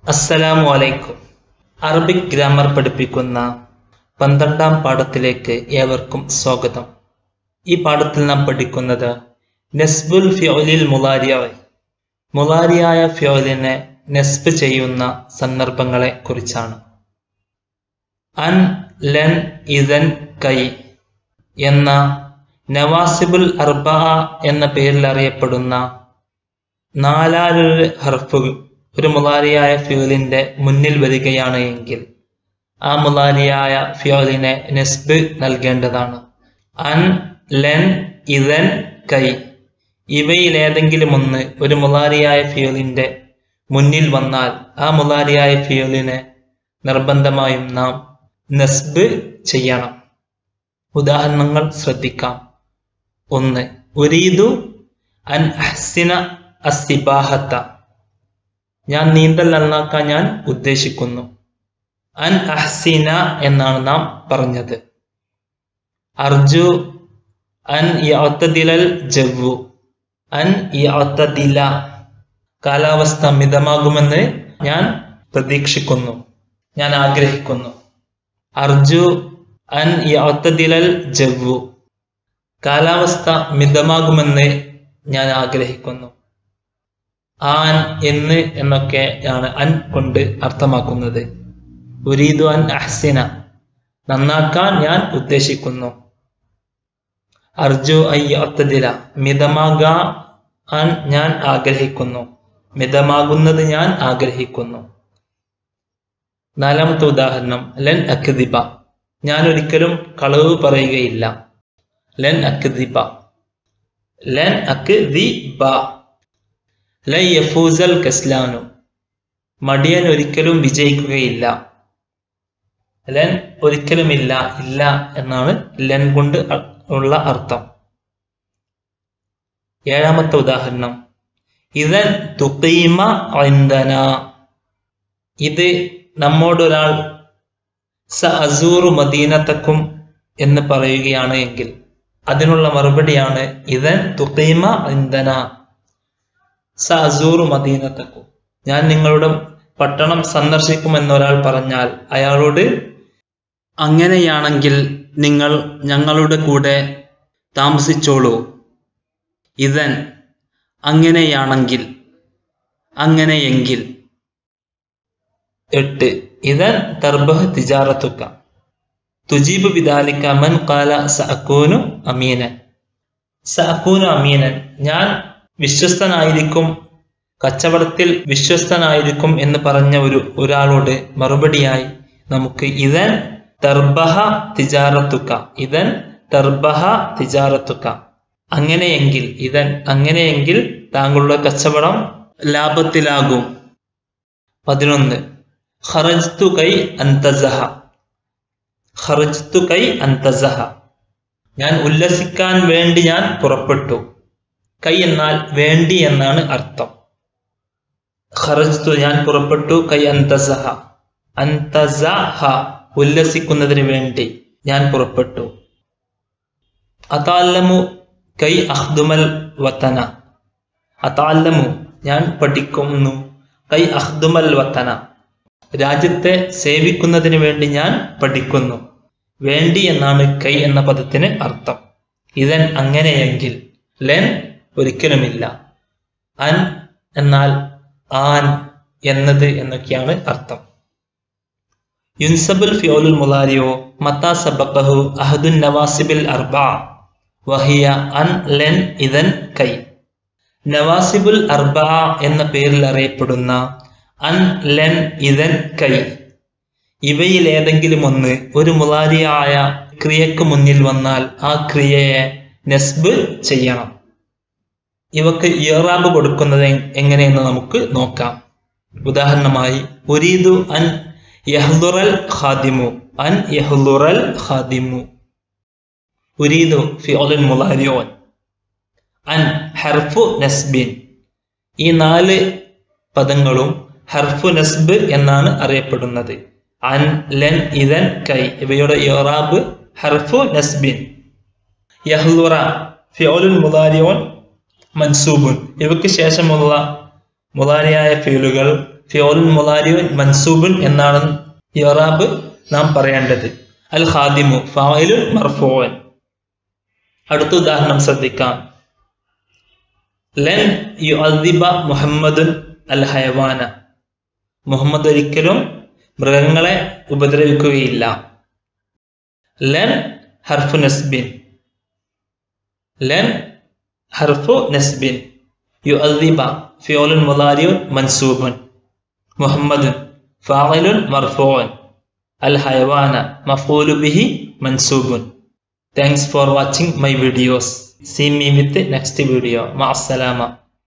അസ്സലാമു അലൈക്കും Arabic grammar പഠിപ്പിക്കുന്ന പന്ത്രണ്ടാം പാഠത്തിലേക്ക് ഏവർക്കും സ്വാഗതം ഈ പാഠത്തിൽ നാം പഠിക്കുന്നത് നെസ്ബുൽ ഫ്യോലിൽ മുലാരിയായി മുലാരിയായ ഫ്യോലിനെ നെസ്ബ് ചെയ്യുന്ന സന്ദർഭങ്ങളെ കുറിച്ചാണ് അൻ ലെൻ ഇതൻ കൈ എന്ന നവാസിബുൽ അർബ എന്ന പേരിൽ അറിയപ്പെടുന്ന നാലാലൊരു ഹർഫുകൾ ഒരു മുലാരിയായ ഫ്യൂലിന്റെ മുന്നിൽ വരികയാണ് എങ്കിൽ ആ മുലാരിയായ ഫ്യോലിനെ നെസ്ബ് നൽകേണ്ടതാണ് അൻ ലെൻ ഇതൻ കൈ ഇവയിൽ ഏതെങ്കിലും ഒന്ന് ഒരു മുലാരിയായ ഫ്യൂലിന്റെ മുന്നിൽ വന്നാൽ ആ മുലാരിയായ ഫ്യൂലിനെ നിർബന്ധമായും നാം നെസ്ബ് ചെയ്യണം ഉദാഹരണങ്ങൾ ശ്രദ്ധിക്കാം ഒന്ന് ഉരീദു അൻ അഹ്സിന അസിബാഹത്ത ഞാൻ നീന്തൽ നന്നാക്കാൻ ഞാൻ ഉദ്ദേശിക്കുന്നു അൻ അഹ്സിന എന്നാണ് നാം പറഞ്ഞത് അർജു അൻ യഅ്തദിലൽ ജവ്വു അൻ യഅ്തദില കാലാവസ്ഥ മിതമാകുമെന്ന് ഞാൻ പ്രതീക്ഷിക്കുന്നു ഞാൻ ആഗ്രഹിക്കുന്നു അർജു അൻ യഅ്തദിലൽ ജവ്വു കാലാവസ്ഥ മിതമാകുമെന്ന് ഞാൻ ആഗ്രഹിക്കുന്നു ആൻ എന്ന് എന്നൊക്കെയാണ് അൻ കൊണ്ട് അർത്ഥമാക്കുന്നത് ഉരീദു അൻ അഹ്സിന നന്നാക്കാൻ ഞാൻ ഉദ്ദേശിക്കുന്നു അർജു അയ്യത്തതില മിതമാകാൻ ഞാൻ ആഗ്രഹിക്കുന്നു മിതമാകുന്നത് ഞാൻ ആഗ്രഹിക്കുന്നു നാലാമത്തെ ഉദാഹരണം ലൻ അക്ദിബ ഞാൻ ഒരിക്കലും കളവ് പറയുകയില്ല ലൻ അക്ദിബ ലൻ അക്ദിബ ലൻ യഫൂസൽ കസ്ലാനു മടിയൻ ഒരിക്കലും വിജയിക്കുകയില്ല ലൻ ഒരിക്കലുമില്ല ഇല്ല എന്നാണ് ലൻ കൊണ്ട് ഉള്ള അർത്ഥം ഏഴാമത്തെ ഉദാഹരണം ഇതൻ തുക്കീമ ഐന്ദന ഇത് നമ്മോടൊരാൾ സ അസൂറു മദീനത്തക്കും എന്ന് പറയുകയാണ് എങ്കിൽ അതിനുള്ള മറുപടിയാണ് ഇതൻ തുക്കീമ ഐന്ദന സ അസൂറു മദീനത്തക്കും ഞാൻ നിങ്ങളുടെ പട്ടണം സന്ദർശിക്കുമെന്ന് ഒരാൾ പറഞ്ഞാൽ അയാളോട് അങ്ങനെയാണെങ്കിൽ നിങ്ങൾ ഞങ്ങളുടെ കൂടെ താമസിച്ചോളൂ ഇതൻ അങ്ങനെയാണെങ്കിൽ അങ്ങനെയെങ്കിൽ എട്ട് ഇതൻ തർബഹ് തിജാറത്തുക്ക തുജീബ് വിദാലിക്ക മൻ കാല സഅക്കൂനു അമീനൻ സഅക്കൂനു അമീനൻ ഞാൻ വിശ്വസ്തനായിരിക്കും കച്ചവടത്തിൽ വിശ്വസ്തനായിരിക്കും എന്ന് പറഞ്ഞ ഒരു ഒരാളോട് മറുപടിയായി നമുക്ക് ഇതൻ തർബഹ തിജാറത്തുക്ക ഇതൻ തർബഹ തിജാറത്തുക്ക അങ്ങനെയെങ്കിൽ ഇതൻ അങ്ങനെയെങ്കിൽ താങ്കളുടെ കച്ചവടം ലാഭത്തിലാകും പതിനൊന്ന് ഖറജ്തു കൈ അന്തസഹ ഖറജ്തു കൈ അന്തസഹ ഞാൻ ഉല്ലസിക്കാൻ വേണ്ടി ഞാൻ പുറപ്പെട്ടു കൈ എന്നാൽ വേണ്ടി എന്നാണ് അർത്ഥം ഖറജ്തു ഞാൻ പുറപ്പെട്ടു കൈ അന്തസഹ അന്തസഹ ഉല്ലസിക്കുന്നതിന് വേണ്ടി ഞാൻ പുറപ്പെട്ടു അതാല്ലമു കൈ അഹ്ദുമൽ വത്തന അതാല്ലമു ഞാൻ പഠിക്കുന്നു കൈ അഹ്ദുമൽ വത്തന രാജ്യത്തെ സേവിക്കുന്നതിന് വേണ്ടി ഞാൻ പഠിക്കുന്നു വേണ്ടി എന്നാണ് കൈ എന്ന പദത്തിന് അർത്ഥം ഇതൻ അങ്ങനെയെങ്കിൽ ലെൻ ഒരിക്കലുമില്ല അൻ എന്നാൽ ആൻ എന്നത് എന്നൊക്കെയാണ് അർത്ഥം യുൻസബുൽ ഫിയോലുൽ മുലാരിയോ മത്താ സബക്കഹു അഹദുൻ നവാസിബിൽ അർബ വഹിയ അൻ ലെൻ ഇതൻ കൈ നവാസിബുൽ അർബ എന്ന പേരിൽ അറിയപ്പെടുന്ന അൻ ലെൻ ഇതൻ കൈ ഇവയിൽ ഏതെങ്കിലും ഒന്ന് ഒരു മുലാരിയായ ക്രിയക്ക് മുന്നിൽ വന്നാൽ ആ ക്രിയയെ നെസ്ബ് ചെയ്യണം ഇവക്ക് ഇയറാബ് കൊടുക്കുന്നത് എങ്ങനെയെന്ന് നമുക്ക് നോക്കാം ഉദാഹരണമായി ഉരീദു അൻ യഹ്ലുറൽ ഖാദിമു അൻ യഹ്ലുറൽ ഖാദിമു ഉരീദു ഫിയോലിൻ മുലാരിയോൻ അൻ ഹർഫു നസ്ബിൻ ഈ നാല് പദങ്ങളും ഹർഫു നസ്ബ് എന്നാണ് അറിയപ്പെടുന്നത് അൻ ലെൻ ഇതൻ കൈ ഇവയുടെ യോറാബ് ഹർഫു നസ്ബിൻ യഹ്ലുറ ഫിയോലുൻ മുലാരിയോൻ മൻസൂബുൻ ഇവയ്ക്ക് ശേഷമുള്ള മുതാരിയായ ഫീലുകൾ ഫിയോലുൻ മുലാരിയുൻ മൻസൂബുൻ എന്നാണ് യറാബ് നാം പറയേണ്ടത് അൽ ഖാദിമു ഫായിലുൻ മർഫൂൻ അടുത്ത ഉദാഹരണം ശ്രദ്ധിക്കാം ലൻ യുഅദ്ദിബ മുഹമ്മദുൻ അൽ ഹയവാന മുഹമ്മദ് ഒരിക്കലും മൃഗങ്ങളെ ഉപദ്രവിക്കുകയില്ല ലൻ ഹർഫു നസ്ബിൻ ലൻ ഹർഫു നസ്ബിൻ യുഅദ്ദിബ ഫിയോലുൻ മുലാരിയുൻ മൻസൂബുൻ മുഹമ്മദുൻ ഫായിലുൻ മർഫൂൻ അൽ ഹയവാന മഫൂലു ബിഹി മൻസൂബുൻ Thanks for watching my videos. See me with the next video. Ma'assalama.